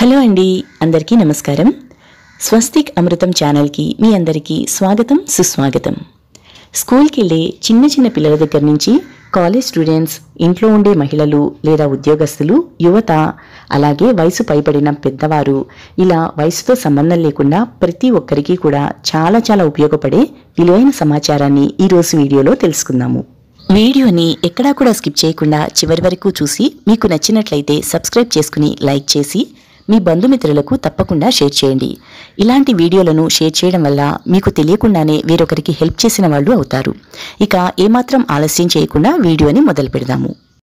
hello అండి అందరికీ నమస్కారం స్వస్తిక్ అమృతం ఛానల్కి మీ అందరికీ స్వాగతం సుస్వాగతం స్కూల్కి వెళ్ళే చిన్న చిన్న పిల్లల దగ్గర నుంచి కాలేజ్ స్టూడెంట్స్ ఇంట్లో ఉండే మహిళలు లేదా ఉద్యోగస్తులు యువత అలాగే వయసు పైబడిన పెద్దవారు ఇలా వయసుతో సంబంధం లేకుండా ప్రతి ఒక్కరికి కూడా చాలా చాలా ఉపయోగపడే విలువైన సమాచారాన్ని ఈ రోజు వీడియోలో తెలుసుకుందాము వీడియోని ఎక్కడా కూడా స్కిప్ చేయకుండా చివరి వరకు చూసి మీకు నచ్చినట్లయితే సబ్స్క్రైబ్ చేసుకుని లైక్ చేసి మీ బంధుమిత్రులకు తప్పకుండా షేర్ చేయండి ఇలాంటి వీడియోలను షేర్ చేయడం వల్ల మీకు తెలియకుండానే వేరొకరికి హెల్ప్ చేసిన వాళ్ళు అవుతారు ఇక ఏమాత్రం ఆలస్యం చేయకుండా వీడియోని మొదలు పెడదాము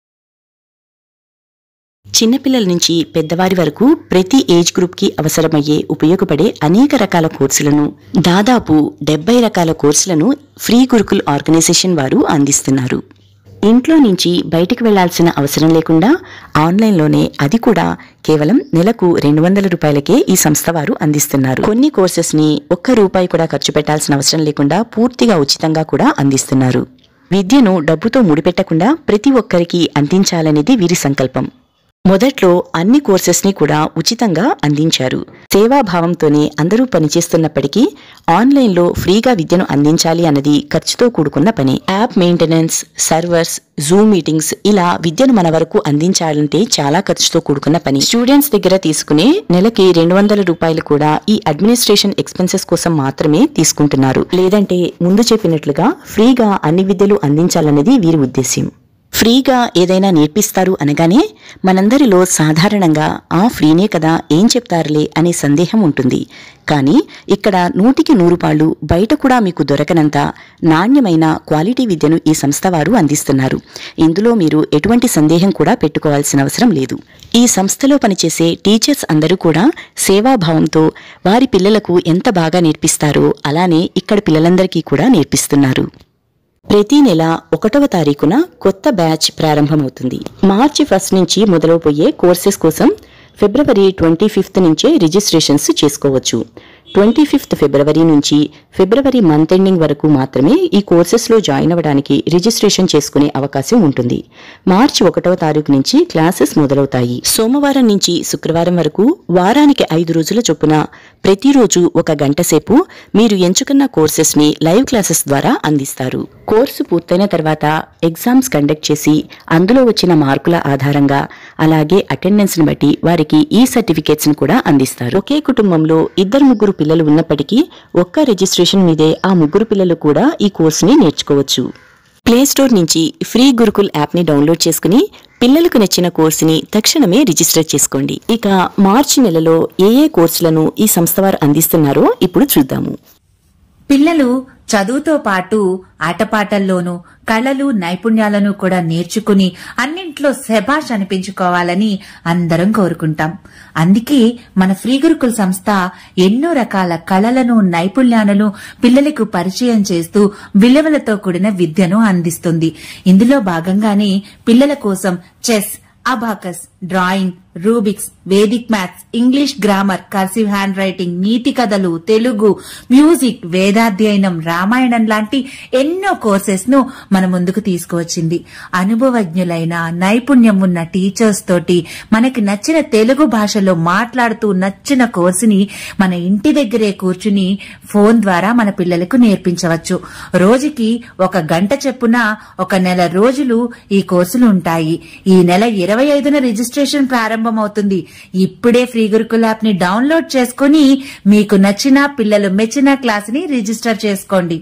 చిన్నపిల్లల నుంచి పెద్దవారి వరకు ప్రతి ఏజ్ గ్రూప్కి అవసరమయ్యే ఉపయోగపడే అనేక రకాల కోర్సులను దాదాపు డెబ్బై రకాల కోర్సులను ఫ్రీ గురుకుల్ ఆర్గనైజేషన్ వారు అందిస్తున్నారు ఇంట్లో నుంచి బయటికి వెళ్లాల్సిన అవసరం లేకుండా ఆన్లైన్లోనే అది కూడా కేవలం నెలకు రెండు వందల రూపాయలకే ఈ సంస్థ వారు అందిస్తున్నారు కొన్ని కోర్సెస్ ని ఒక్క రూపాయి కూడా ఖర్చు పెట్టాల్సిన అవసరం లేకుండా పూర్తిగా ఉచితంగా కూడా అందిస్తున్నారు విద్యను డబ్బుతో ముడిపెట్టకుండా ప్రతి ఒక్కరికి అందించాలనేది వీరి సంకల్పం మొదట్లో అన్ని కోర్సెస్ ని కూడా ఉచితంగా అందించారు సేవాభావంతోనే అందరూ పనిచేస్తున్నప్పటికీ ఆన్లైన్లో ఫ్రీగా విద్యను అందించాలి అన్నది ఖర్చుతో కూడుకున్న పని app maintenance servers Zoom meetings ఇలా విద్యను మన వరకు అందించాలంటే చాలా ఖర్చుతో కూడుకున్న పని స్టూడెంట్స్ దగ్గర తీసుకునే నెలకి రెండు వందల రూపాయలు కూడా ఈ అడ్మినిస్ట్రేషన్ ఎక్స్పెన్సెస్ కోసం మాత్రమే తీసుకుంటున్నారు లేదంటే ముందు చెప్పినట్లుగా ఫ్రీగా అన్ని విద్యలు అందించాలన్నది వీరి ఉద్దేశ్యం ఫ్రీగా ఏదైనా నేర్పిస్తారు అనగానే మనందరిలో సాధారణంగా ఆ ఫ్రీనే కదా ఏం చెప్తారులే అనే సందేహం ఉంటుంది కానీ ఇక్కడ నూటికి నూరు పాళ్ళు బయట కూడా మీకు దొరకనంత నాణ్యమైన క్వాలిటీ విద్యను ఈ సంస్థ వారు అందిస్తున్నారు ఇందులో మీరు ఎటువంటి సందేహం కూడా పెట్టుకోవాల్సిన అవసరం లేదు ఈ సంస్థలో పనిచేసే టీచర్స్ అందరూ కూడా సేవాభావంతో వారి పిల్లలకు ఎంత బాగా నేర్పిస్తారో అలానే ఇక్కడ పిల్లలందరికీ కూడా నేర్పిస్తున్నారు ప్రతి నెల ఒకటవ తారీఖున కొత్త బ్యాచ్ ప్రారంభమవుతుంది మార్చి ఫస్ట్ నుంచి మొదలవబోయే కోర్సెస్ కోసం ఫిబ్రవరి ట్వంటీ ఫిఫ్త్ నుంచే రిజిస్ట్రేషన్స్ చేసుకోవచ్చు ట్వంటీ ఫిఫ్త్ ఫిబ్రవరి నుంచి ఫిబ్రవరి మంత్ ఎండింగ్ వరకు మాత్రమే ఈ కోర్సెస్లో జాయిన్ అవ్వడానికి రిజిస్ట్రేషన్ చేసుకునే అవకాశం ఉంటుంది మార్చి ఒకటవ తారీఖు నుంచి క్లాసెస్ మొదలవుతాయి సోమవారం నుంచి శుక్రవారం వరకు వారానికి ఐదు రోజుల చొప్పున ప్రతిరోజు ఒక గంట సేపు మీరు ఎంచుకున్న కోర్సెస్ ని లైవ్ క్లాసెస్ ద్వారా అందిస్తారు కోర్సు పూర్తయిన తర్వాత ఎగ్జామ్స్ కండక్ట్ చేసి అందులో వచ్చిన మార్కుల ఆధారంగా అలాగే అటెండెన్స్ ని బట్టి వారికి ఈ సర్టిఫికేట్స్ ని కూడా అందిస్తారు ఒకే కుటుంబంలో ఇద్దరు ముగ్గురు పిల్లలు ఉన్నప్పటికీ ఒక్క రిజిస్ట్రేషన్ మీదే ఆ ముగ్గురు పిల్లలు కూడా ఈ కోర్సుని నేర్చుకోవచ్చు ప్లే స్టోర్ నుంచి ఫ్రీ గురుకుల్ యాప్ ని డౌన్లోడ్ చేసుకుని పిల్లలకు నచ్చిన కోర్సుని తక్షణమే రిజిస్టర్ చేసుకోండి ఇక మార్చి నెలలో ఏ ఏ కోర్సులను ఈ సంస్థ వారు అందిస్తున్నారో ఇప్పుడు చూద్దాము పిల్లలు చదువుతో పాటు ఆటపాటల్లోనూ కళలు నైపుణ్యాలను కూడా నేర్చుకుని అన్నింట్లో శభాష్ అనిపించుకోవాలని అందరం కోరుకుంటాం అందుకే మన ఫ్రీ గురుకుల సంస్థ ఎన్నో రకాల కళలను నైపుణ్యాలను పిల్లలకు పరిచయం చేస్తూ విలువలతో కూడిన విద్యను అందిస్తుంది ఇందులో భాగంగానే పిల్లల కోసం chess abacus drawing Rubik's Vedic maths English grammar cursive handwriting నీతి కథలు తెలుగు మ్యూజిక్ వేదాధ్యయనం రామాయణం లాంటి ఎన్నో కోర్సెస్ ను మన ముందుకు తీసుకువచ్చింది అనుభవజ్ఞులైన నైపుణ్యం ఉన్న టీచర్స్ తోటి మనకి నచ్చిన తెలుగు భాషలో మాట్లాడుతూ నచ్చిన కోర్సుని మన ఇంటి దగ్గరే కూర్చుని ఫోన్ ద్వారా మన పిల్లలకు నేర్పించవచ్చు రోజుకి ఒక గంట చెప్పున ఒక నెల రోజులు ఈ కోర్సులు ఉంటాయి ఈ నెల ఇరవై ఐదున రిజిస్ట్రేషన్ ప్రారంభమవుతుంది ఇప్పుడే ఫ్రీ గురుకుల్ యాప్ ని డౌన్లోడ్ చేసుకుని మీకు నచ్చిన పిల్లలు మెచ్చిన క్లాస్ ని రిజిస్టర్ చేసుకోండి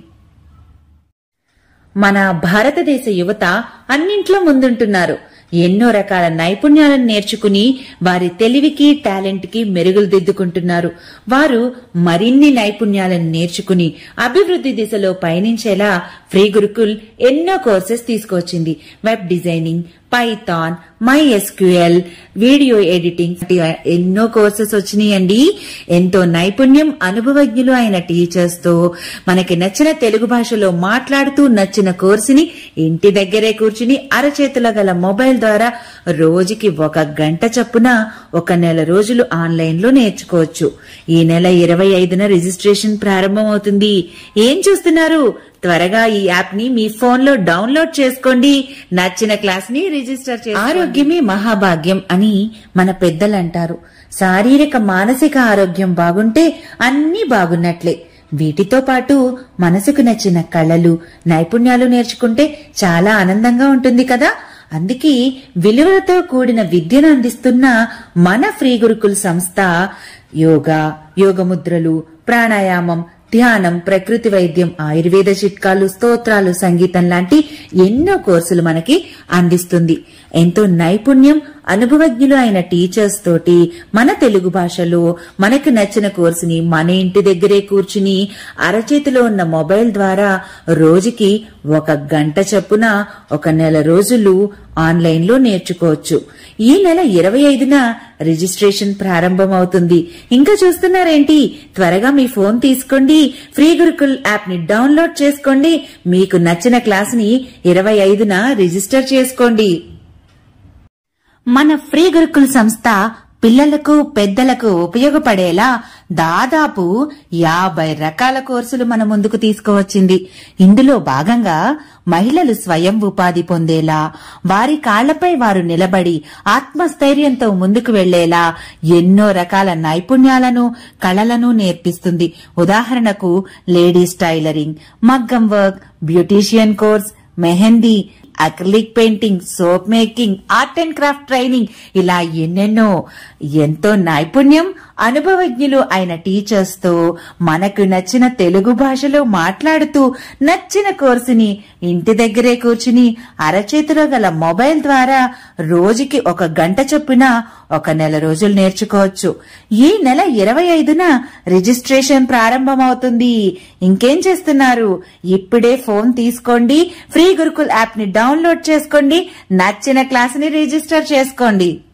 మన భారతదేశ యువత అన్నింట్లో ముందుంటున్నారు ఎన్నో రకాల నైపుణ్యాలను నేర్చుకుని వారి తెలివికి టాలెంట్ కి మెరుగులు దిద్దుకుంటున్నారు వారు మరిన్ని నైపుణ్యాలను నేర్చుకుని అభివృద్ధి దిశలో పయనించేలా ఫ్రీ గురుకుల్ ఎన్నో కోర్సెస్ తీసుకొచ్చింది web designing Python MySQL video editing ఎన్నో కోర్సెస్ వచ్చినాయండి ఎంతో నైపుణ్యం అనుభవజ్ఞులు అయిన టీచర్స్ తో మనకి నచ్చిన తెలుగు భాషలో మాట్లాడుతూ నచ్చిన కోర్సుని ఇంటి దగ్గరే కూర్చుని అరచేతిలో గల మొబైల్ ద్వారా రోజుకి ఒక గంట చొప్పున ఒక నెల రోజులు ఆన్లైన్ లో నేర్చుకోవచ్చు ఈ నెల ఇరవై ఐదున రిజిస్ట్రేషన్ ప్రారంభమవుతుంది ఏం చూస్తున్నారు త్వరగా ఈ యాప్ ని మీ ఫోన్ లో డౌన్లోడ్ చేసుకోండి నచ్చిన క్లాస్ ని రిజిస్టర్ చేసుకోండి ఆరోగ్యమే మహాభాగ్యం అని మన పెద్దలు అంటారు శారీరక మానసిక ఆరోగ్యం బాగుంటే అన్నీ బాగున్నట్లే వీటితో పాటు మనసుకు నచ్చిన కళలు నైపుణ్యాలు నేర్చుకుంటే చాలా ఆనందంగా ఉంటుంది కదా అందుకే విలువలతో కూడిన విద్యను అందిస్తున్న మన ఫ్రీ గురుకుల్ సంస్థ యోగా యోగముద్రలు ప్రాణాయామం ధ్యానం ప్రకృతి వైద్యం ఆయుర్వేద చిట్కాలు స్తోత్రాలు సంగీతం లాంటి ఎన్నో కోర్సులు మనకి అందిస్తుంది ఎంతో నైపుణ్యం అనుభవజ్ఞులు అయిన టీచర్స్ తోటి మన తెలుగు భాషలో మనకు నచ్చిన కోర్సుని మన ఇంటి దగ్గరే కూర్చుని అరచేతిలో ఉన్న మొబైల్ ద్వారా రోజుకి ఒక గంట చొప్పున ఒక నెల రోజులు ఆన్లైన్ లో నేర్చుకోవచ్చు ఈ నెల ఇరవై ఐదున రిజిస్ట్రేషన్ ప్రారంభమవుతుంది ఇంకా చూస్తున్నారేంటి త్వరగా మీ ఫోన్ తీసుకోండి ఫ్రీ గురుకుల్ యాప్ ని డౌన్లోడ్ చేసుకోండి మీకు నచ్చిన క్లాస్ ని ఇరవై ఐదున రిజిస్టర్ చేసుకోండి మన ఫ్రీ గురుకుల్ సంస్థ పిల్లలకు పెద్దలకు ఉపయోగపడేలా దాదాపు యాభై రకాల కోర్సులు మన ముందుకు తీసుకువచ్చింది ఇందులో భాగంగా మహిళలు స్వయం ఉపాధి పొందేలా వారి కాళ్లపై వారు నిలబడి ఆత్మస్థైర్యంతో ముందుకు వెళ్లేలా ఎన్నో రకాల నైపుణ్యాలను కళలను నేర్పిస్తుంది ఉదాహరణకు లేడీస్ టైలరింగ్ మగ్గం work beautician course mehndi acrylic painting soap making art and craft training ఇలా ఎన్నెన్నో ఎంతో నైపుణ్యం అనుభవజ్ఞులు అయిన టీచర్స్ తో మనకు నచ్చిన తెలుగు భాషలో మాట్లాడుతూ నచ్చిన కోర్సుని ఇంటి దగ్గరే కూర్చుని అరచేతిలో గల మొబైల్ ద్వారా రోజుకి ఒక గంట చొప్పున ఒక నెల రోజులు నేర్చుకోవచ్చు ఈ నెల ఇరవై ఐదున రిజిస్ట్రేషన్ ప్రారంభమవుతుంది ఇంకేం చేస్తున్నారు ఇప్పుడే ఫోన్ తీసుకోండి ఫ్రీ గురుకుల్ యాప్ ని డౌన్లోడ్ చేసుకోండి నచ్చిన క్లాస్ ని రిజిస్టర్ చేసుకోండి